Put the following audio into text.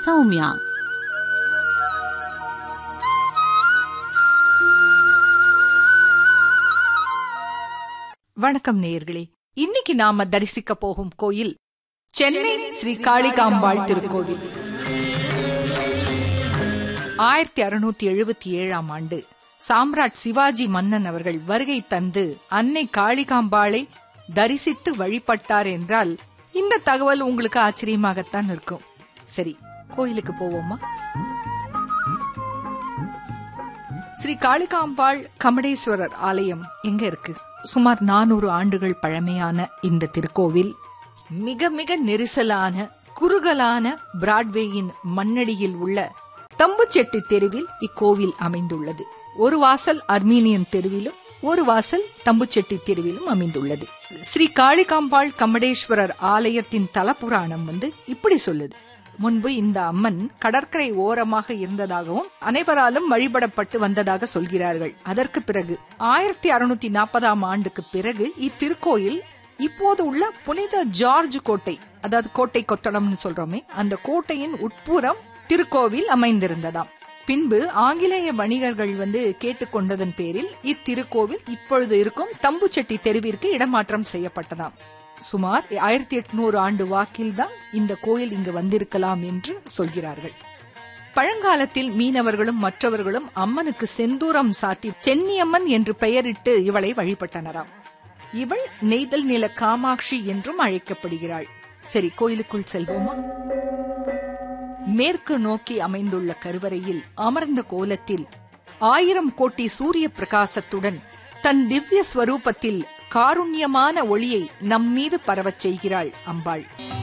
சௌமியா வணக்கம் நேயர்களே இன்னைக்கு நாம தரிசிக்க போகும் கோயில் சென்னை ஸ்ரீ காளிகாம்பாள் திருக்கோவில் ஆயிரத்தி அறுநூத்தி எழுபத்தி ஏழாம் ஆண்டு சாம்ராட் சிவாஜி மன்னன் அவர்கள் வருகை தந்து அன்னை காளிகாம்பாளை தரிசித்து வழிபட்டார் என்றால் இந்த தகவல் உங்களுக்கு ஆச்சரியமாகத்தான் இருக்கும் சரி கோயிலுக்கு போவோமா ஸ்ரீ காளிகாம்பாள் கமடேஸ்வரர் ஆலயம் எங்க இருக்கு சுமார் நானூறு ஆண்டுகள் பழமையான இந்த திருக்கோவில் மிக மிக நெரிசலான குறுகலான பிராட்வேயின் மண்ணடியில் உள்ள தம்புச்செட்டி தெருவில் இக்கோவில் அமைந்துள்ளது ஒரு வாசல் அர்மீனியன் தெருவிலும் ஒரு வாசல் தம்புச்செட்டி தெருவிலும் அமைந்துள்ளது ஸ்ரீ காளிகாம்பாள் கமடேஸ்வரர் ஆலயத்தின் தலபுராணம் வந்து இப்படி சொல்லுது முன்பு இந்த அம்மன் கடற்கரை ஓரமாக இருந்ததாகவும் அனைவராலும் வழிபடப்பட்டு வந்ததாக சொல்கிறார்கள் அதற்கு பிறகு ஆயிரத்தி அறுநூத்தி நாற்பதாம் ஆண்டுக்கு பிறகு இத்திருக்கோயில் இப்போது உள்ள புனித ஜார்ஜ் கோட்டை அதாவது கோட்டை கொத்தளம்னு சொல்றோமே அந்த கோட்டையின் உட்புறம் திருக்கோவில் அமைந்திருந்ததாம் பின்பு ஆங்கிலேய வணிகர்கள் வந்து கேட்டுக்கொண்டதன் பேரில் இத்திருக்கோவில் இப்பொழுது இருக்கும் தம்புச்செட்டி தெருவிற்கு இடமாற்றம் செய்யப்பட்டதாம் சுமார் ஆயிரத்தி எட்நூறு ஆண்டு வாக்கில் தான் இந்த கோயில் இங்கு வந்திருக்கலாம் என்று சொல்கிறார்கள் பழங்காலத்தில் மீனவர்களும் மற்றவர்களும் அம்மனுக்கு செந்தூரம் சாத்தி சென்னியம்மன் என்று பெயரிட்டு இவளை வழிபட்டனராம் இவள் நெய்தல் நில காமாட்சி என்றும் அழைக்கப்படுகிறாள் சரி கோயிலுக்குள் செல்வோமா மேற்கு நோக்கி அமைந்துள்ள கருவறையில் அமர்ந்த கோலத்தில் ஆயிரம் கோட்டி சூரிய பிரகாசத்துடன் தன் திவ்ய ஸ்வரூபத்தில் காருண்யமான ஒளியை நம்மீது பரவச் செய்கிறாள் அம்பாள்